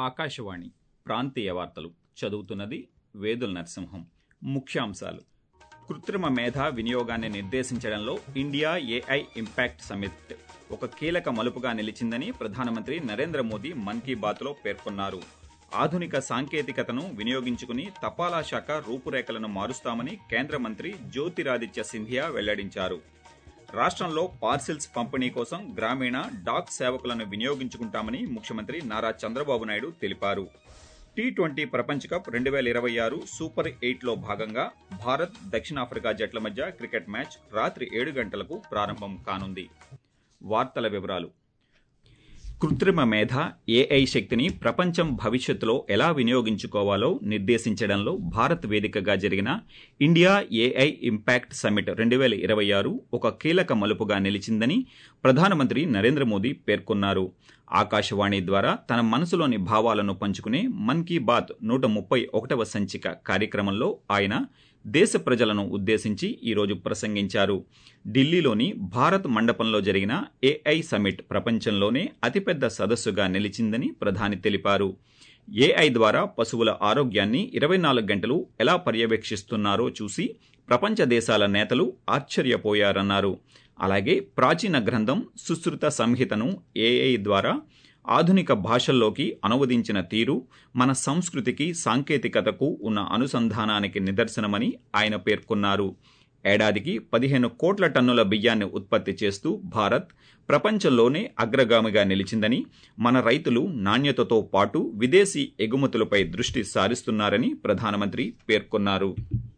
ఆకాశవాణి ప్రాంతీయ వార్తలు చదువుతున్నది వేదుల నరసింహం ముఖ్యాంశాలు కృత్రిమ మేధ వినియోగాన్ని నిర్దేశించడంలో ఇండియా ఏఐ ఇంపాక్ట్ సమిట్ ఒక కీలక మలుపుగా నిలిచిందని ప్రధానమంత్రి నరేంద్ర మోదీ మన్ కీ బాత్లో పేర్కొన్నారు ఆధునిక సాంకేతికతను వినియోగించుకుని తపాలా శాఖ రూపురేఖలను మారుస్తామని కేంద్ర మంత్రి జ్యోతిరాదిత్య సింధియా వెల్లడించారు రాష్ట్రంలో పార్సిల్స్ పంపిణీ కోసం గ్రామీణ డాక్ సేవకులను వినియోగించుకుంటామని ముఖ్యమంత్రి నారా చంద్రబాబు నాయుడు తెలిపారు టీ ట్వంటీ ప్రపంచ కప్ రెండు వేల ఇరవై ఆరు సూపర్ ఎయిట్లో భాగంగా భారత్ దక్షిణాఫ్రికా జట్ల మధ్య క్రికెట్ మ్యాచ్ రాత్రి ఏడు గంటలకు ప్రారంభం కానుంది వార్తల వివరాలు కృత్రిమ మేధ ఏఐ శక్తిని ప్రపంచం భవిష్యత్తులో ఎలా వినియోగించుకోవాలో నిర్దేశించడంలో భారత్ వేదికగా జరిగిన ఇండియా ఏఐ ఇంపాక్ట్ సమ్మిట్ రెండు వేల ఇరవై ఆరు ఒక కీలక మలుపుగా నిలిచిందని ప్రధానమంత్రి నరేంద్ర మోదీ పేర్కొన్నారు ఆకాశవాణి ద్వారా తన మనసులోని భావాలను పంచుకునే మన్ కీ బాత్ నూట ముప్పై ఒకటవ సంచిక కార్యక్రమంలో ఆయన దేశ ప్రజలను ఉద్దేశించి ఈరోజు ప్రసంగించారు ఢిల్లీలోని భారత్ మండపంలో జరిగిన ఏఐ సమిట్ ప్రపంచంలోనే అతిపెద్ద సదస్సుగా నిలిచిందని ప్రధాని తెలిపారు ఏఐ ద్వారా పశువుల ఆరోగ్యాన్ని ఇరవై నాలుగు గంటలు ఎలా పర్యవేక్షిస్తున్నారో చూసి ప్రపంచ దేశాల నేతలు ఆశ్చర్యపోయారన్నారు అలాగే ప్రాచీన గ్రంథం సుశ్రుత సంహితను ఏఐ ద్వారా ఆధునిక భాషల్లోకి అనువదించిన తీరు మన సంస్కృతికి సాంకేతికతకు ఉన్న అనుసంధానానికి నిదర్శనమని ఆయన పేర్కొన్నారు ఏడాదికి పదిహేను కోట్ల టన్నుల బియ్యాన్ని ఉత్పత్తి చేస్తూ భారత్ ప్రపంచంలోనే అగ్రగామిగా నిలిచిందని మన రైతులు నాణ్యతతో పాటు విదేశీ ఎగుమతులపై దృష్టి సారిస్తున్నారని ప్రధానమంత్రి పేర్కొన్నారు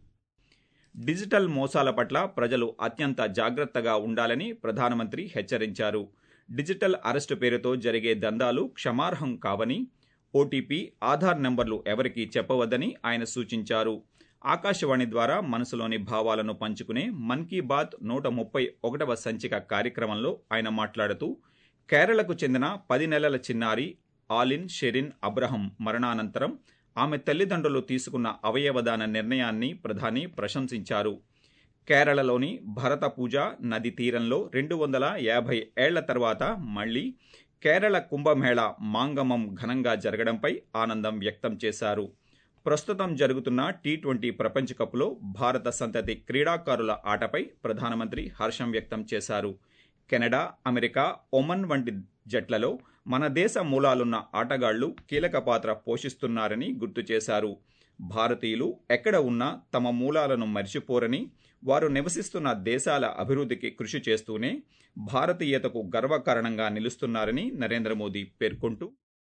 డిజిటల్ మోసాల పట్ల ప్రజలు అత్యంత జాగ్రత్తగా ఉండాలని ప్రధానమంత్రి హెచ్చరించారు డిజిటల్ అరెస్టు పేరుతో జరిగే దందాలు క్షమార్హం కావని ఓటీపీ ఆధార్ నెంబర్లు ఎవరికీ చెప్పవద్దని ఆయన సూచించారు ఆకాశవాణి ద్వారా మనసులోని భావాలను పంచుకునే మన్ కీ బాత్ నూట ముప్పై ఒకటవ సంచిక కార్యక్రమంలో ఆయన మాట్లాడుతూ కేరళకు చెందిన పది నెలల చిన్నారి ఆలిన్ షెరిన్ అబ్రహం మరణానంతరం ఆమె తల్లిదండ్రులు తీసుకున్న అవయవదాన నిర్ణయాన్ని ప్రధాని ప్రశంసించారు కేరళలోని భరత పూజ నది తీరంలో రెండు వందల యాభై ఏళ్ల తర్వాత మళ్లీ కేరళ కుంభమేళ మాంగమం ఘనంగా జరగడంపై ఆనందం వ్యక్తం చేశారు ప్రస్తుతం జరుగుతున్న టీ ట్వంటీ ప్రపంచ కప్లో భారత సంతతి క్రీడాకారుల ఆటపై ప్రధానమంత్రి హర్షం వ్యక్తం చేశారు కెనడా అమెరికా ఒమన్ వంటి జట్లలో మన దేశ మూలాలున్న ఆటగాళ్లు కీలక పాత్ర పోషిస్తున్నారని గుర్తు చేశారు భారతీయులు ఎక్కడ ఉన్నా తమ మూలాలను మర్చిపోరని వారు నివసిస్తున్న దేశాల అభివృద్ధికి కృషి చేస్తూనే భారతీయతకు గర్వకారణంగా నిలుస్తున్నారని నరేంద్ర మోదీ పేర్కొంటూ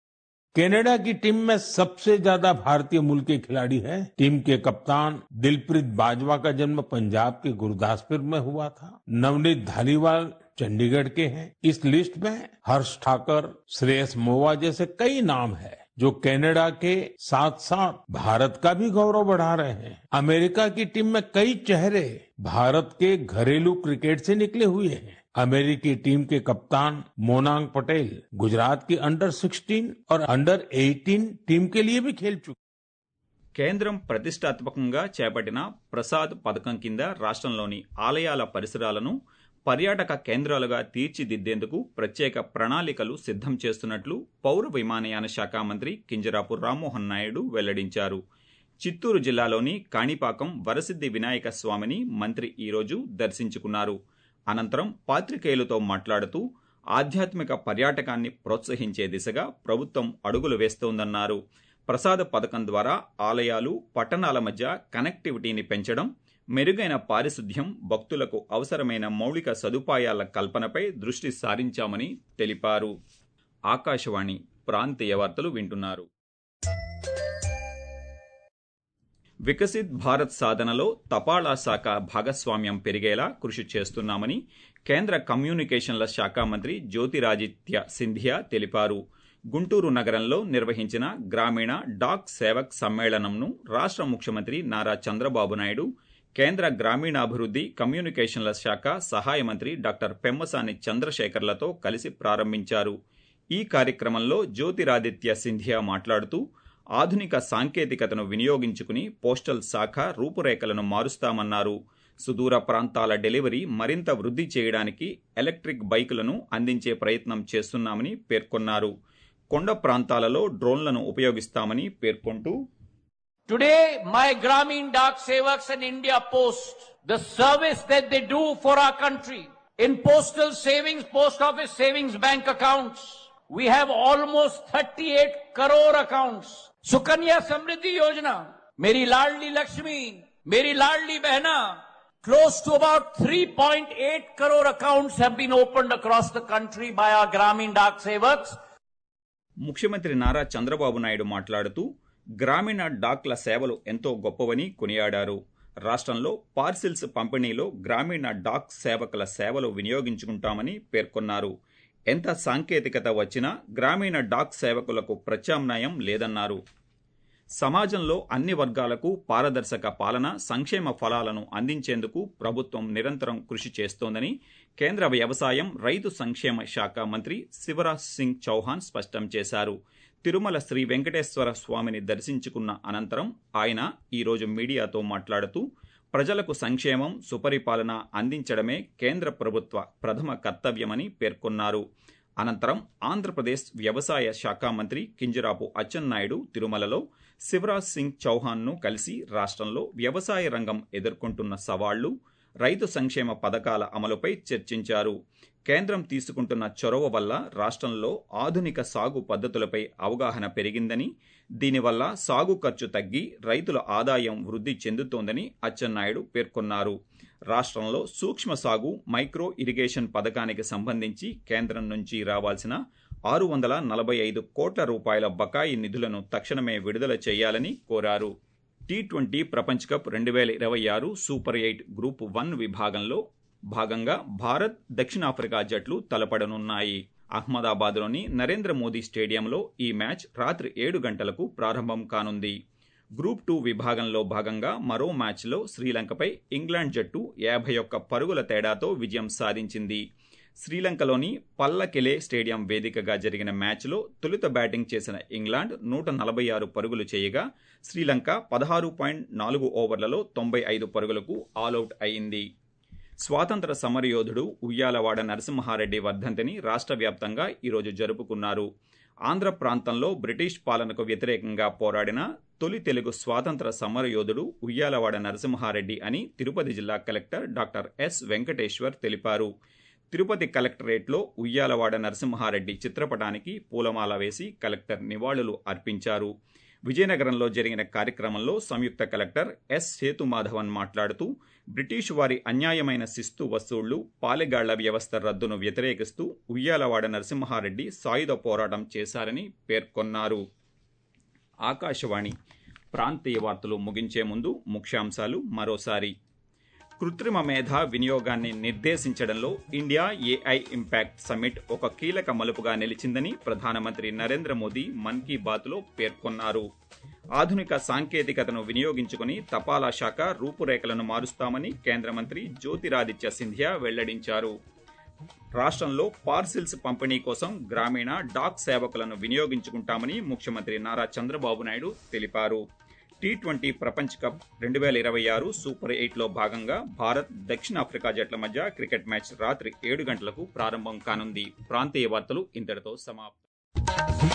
कनाडा की टीम में सबसे ज्यादा भारतीय मूल के खिलाड़ी हैं टीम के कप्तान दिलप्रीत बाजवा का जन्म पंजाब के गुरदासपुर में हुआ था नवनीत धालीवाल चंडीगढ़ के हैं इस लिस्ट में हर्ष ठाकर श्रेयस मोवा जैसे कई नाम हैं जो कनाडा के साथ साथ भारत का भी गौरव बढ़ा रहे हैं अमेरिका की टीम में कई चेहरे भारत के घरेलू क्रिकेट से निकले हुए हैं अमेरिकी टीम के कप्तान मोनांग पटेल गुजरात की अंडर 16 और अंडर 18 टीम के लिए भी खेल चुके కేంద్రం ప్రతిష్టాత్మకంగా చేపట్టిన ప్రసాద్ పథకం కింద రాష్ట్రంలోని ఆలయాల పరిసరాలను పర్యాటక కేంద్రాలుగా తీర్చిదిద్దేందుకు ప్రత్యేక ప్రణాళికలు సిద్ధం చేస్తున్నట్లు పౌర విమానయాన శాఖ మంత్రి కింజరాపు రామ్మోహన్ నాయుడు వెల్లడించారు చిత్తూరు జిల్లాలోని కాణిపాకం వరసిద్ది వినాయక స్వామిని మంత్రి ఈరోజు దర్శించుకున్నారు అనంతరం పాత్రికేయులతో మాట్లాడుతూ ఆధ్యాత్మిక పర్యాటకాన్ని ప్రోత్సహించే దిశగా ప్రభుత్వం అడుగులు వేస్తోందన్నారు ప్రసాద పథకం ద్వారా ఆలయాలు పట్టణాల మధ్య కనెక్టివిటీని పెంచడం మెరుగైన పారిశుద్ధ్యం భక్తులకు అవసరమైన మౌలిక సదుపాయాల కల్పనపై దృష్టి సారించామని తెలిపారు ఆకాశవాణి ప్రాంతీయ వార్తలు వింటున్నారు వికసిత్ భారత్ సాధనలో తపాళా శాఖ భాగస్వామ్యం పెరిగేలా కృషి చేస్తున్నామని కేంద్ర కమ్యూనికేషన్ల శాఖ మంత్రి జ్యోతిరాదిత్య సింధియా తెలిపారు గుంటూరు నగరంలో నిర్వహించిన గ్రామీణ డాక్ సేవక్ సమ్మేళనంను రాష్ట్ర ముఖ్యమంత్రి నారా చంద్రబాబు నాయుడు కేంద్ర గ్రామీణాభివృద్ధి కమ్యూనికేషన్ల శాఖ సహాయ మంత్రి డాక్టర్ పెమ్మసాని చంద్రశేఖర్లతో కలిసి ప్రారంభించారు ఈ కార్యక్రమంలో జ్యోతిరాదిత్య సింధియా మాట్లాడుతూ ఆధునిక సాంకేతికతను వినియోగించుకుని పోస్టల్ శాఖ రూపురేఖలను మారుస్తామన్నారు సుదూర ప్రాంతాల డెలివరీ మరింత వృద్ధి చేయడానికి ఎలక్ట్రిక్ బైకులను అందించే ప్రయత్నం చేస్తున్నామని పేర్కొన్నారు కొండ ప్రాంతాలలో డ్రోన్లను ఉపయోగిస్తామని పేర్కొంటూ Today, my Grameen Dak Sevaks and India Post, the service that they do for our country in postal savings, post office savings bank accounts, we have almost 38 crore accounts. Sukanya Samriddhi Yojana, Meri Ladli Lakshmi, Meri Ladli Behna, close to about 3.8 crore accounts have been opened across the country by our Grameen Dak Sevaks. ముఖ్యమంత్రి నారా చంద్రబాబు నాయుడు మాట్లాడుతూ గ్రామీణ డాక్ల సేవలు ఎంతో గొప్పవని కొనియాడారు రాష్ట్రంలో parcels పంపిణీలో గ్రామీణ dock సేవకుల సేవలు వినియోగించుకుంటామని పేర్కొన్నారు ఎంత సాంకేతికత వచ్చినా గ్రామీణ డాక్ సేవకులకు ప్రత్యామ్నాయం లేదన్నారు సమాజంలో అన్ని వర్గాలకు పారదర్శక పాలన సంక్షేమ ఫలాలను అందించేందుకు ప్రభుత్వం నిరంతరం కృషి చేస్తోందని కేంద్ర వ్యవసాయం రైతు సంక్షేమ శాఖ మంత్రి శివరాజ్ సింగ్ చౌహాన్ స్పష్టం చేశారు తిరుమల శ్రీ వెంకటేశ్వర స్వామిని దర్శించుకున్న అనంతరం ఆయన ఈరోజు మీడియాతో మాట్లాడుతూ ప్రజలకు సంక్షేమం సుపరిపాలన అందించడమే కేంద్ర ప్రభుత్వ ప్రథమ కర్తవ్యమని పేర్కొన్నారు అనంతరం ఆంధ్రప్రదేశ్ వ్యవసాయ శాఖ మంత్రి కింజరాపు అచ్చెన్నాయుడు తిరుమలలో శివరాజ్ సింగ్ చౌహాన్ను కలిసి రాష్ట్రంలో వ్యవసాయ రంగం ఎదుర్కొంటున్న సవాళ్లు రైతు సంక్షేమ పథకాల అమలుపై చర్చించారు కేంద్రం తీసుకుంటున్న చొరవ వల్ల రాష్ట్రంలో ఆధునిక సాగు పద్ధతులపై అవగాహన పెరిగిందని దీనివల్ల సాగు ఖర్చు తగ్గి రైతుల ఆదాయం వృద్ధి చెందుతోందని అచ్చెన్నాయుడు పేర్కొన్నారు రాష్ట్రంలో సూక్ష్మ సాగు మైక్రో ఇరిగేషన్ పథకానికి సంబంధించి కేంద్రం నుంచి రావాల్సిన ఆరు వందల నలభై ఐదు కోట్ల రూపాయల బకాయి నిధులను తక్షణమే విడుదల చేయాలని కోరారు టీ ట్వంటీ ప్రపంచ్ కప్ రెండు వేల ఇరవై ఆరు సూపర్ ఎయిట్ గ్రూప్ వన్ విభాగంలో భాగంగా భారత్ దక్షిణాఫ్రికా జట్లు తలపడనున్నాయి అహ్మదాబాద్లోని నరేంద్ర మోదీ స్టేడియంలో ఈ మ్యాచ్ రాత్రి ఏడు గంటలకు ప్రారంభం కానుంది గ్రూప్ టూ విభాగంలో భాగంగా మరో మ్యాచ్లో శ్రీలంకపై ఇంగ్లాండ్ జట్టు యాభై ఒక్క పరుగుల తేడాతో విజయం సాధించింది శ్రీలంకలోని పల్లకెలే స్టేడియం వేదికగా జరిగిన మ్యాచ్లో తొలుత బ్యాటింగ్ చేసిన ఇంగ్లాండ్ నూట నలభై ఆరు పరుగులు చేయగా శ్రీలంక పదహారు పాయింట్ నాలుగు ఓవర్లలో తొంభై ఐదు పరుగులకు ఆలౌట్ అయింది స్వాతంత్ర సమరయోధుడు ఉయ్యాలవాడ నరసింహారెడ్డి వర్ధంతిని రాష్ట్ర వ్యాప్తంగా ఈరోజు జరుపుకున్నారు ఆంధ్ర ప్రాంతంలో బ్రిటిష్ పాలనకు వ్యతిరేకంగా పోరాడిన తొలి తెలుగు స్వాతంత్ర సమరయోధుడు ఉయ్యాలవాడ నరసింహారెడ్డి అని తిరుపతి జిల్లా కలెక్టర్ డాక్టర్ ఎస్ వెంకటేశ్వర్ తెలిపారు తిరుపతి కలెక్టరేట్లో ఉయ్యాలవాడ నరసింహారెడ్డి చిత్రపటానికి పూలమాల వేసి కలెక్టర్ నివాళులు అర్పించారు విజయనగరంలో జరిగిన కార్యక్రమంలో సంయుక్త కలెక్టర్ ఎస్ సేతుమాధవన్ మాట్లాడుతూ బ్రిటిష్ వారి అన్యాయమైన శిస్తు వసూళ్లు పాలెగాళ్ల వ్యవస్థ రద్దును వ్యతిరేకిస్తూ ఉయ్యాలవాడ నరసింహారెడ్డి సాయుధ పోరాటం చేశారని పేర్కొన్నారు ఆకాశవాణి ప్రాంతీయ వార్తలు ముగించే ముందు ముఖ్యాంశాలు మరోసారి కృత్రిమ మేధ వినియోగాన్ని నిర్దేశించడంలో ఇండియా ఏఐ ఇంపాక్ట్ సమ్మిట్ ఒక కీలక మలుపుగా నిలిచిందని ప్రధానమంత్రి నరేంద్ర మోదీ మన్ కీ బాత్లో పేర్కొన్నారు ఆధునిక సాంకేతికతను వినియోగించుకుని తపాలా శాఖ రూపురేఖలను మారుస్తామని కేంద్ర మంత్రి జ్యోతిరాదిత్య సింధియా వెల్లడించారు రాష్ట్రంలో పార్సిల్స్ పంపిణీ కోసం గ్రామీణ డాక్ సేవకులను వినియోగించుకుంటామని ముఖ్యమంత్రి నారా చంద్రబాబు నాయుడు తెలిపారు టీ ట్వంటీ ప్రపంచ్ కప్ రెండు వేల ఇరవై ఆరు సూపర్ ఎయిట్లో భాగంగా భారత్ దక్షిణాఫ్రికా జట్ల మధ్య క్రికెట్ మ్యాచ్ రాత్రి ఏడు గంటలకు ప్రారంభం కానుంది ప్రాంతీయ వార్తలు ఇంతటితో సమాప్తం